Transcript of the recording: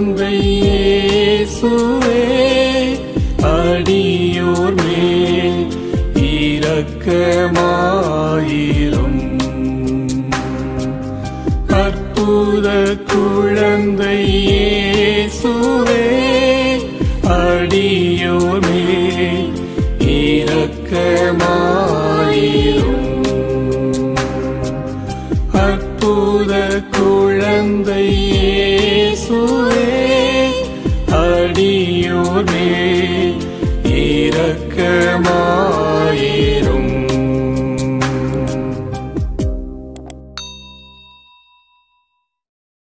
குழந்தை இயேசுவே அடியோர் மேல் இரக்கமாயிரும் அற்புத குழந்தை இயேசுவே அடியோர் மேல் இரக்கமாயிரும்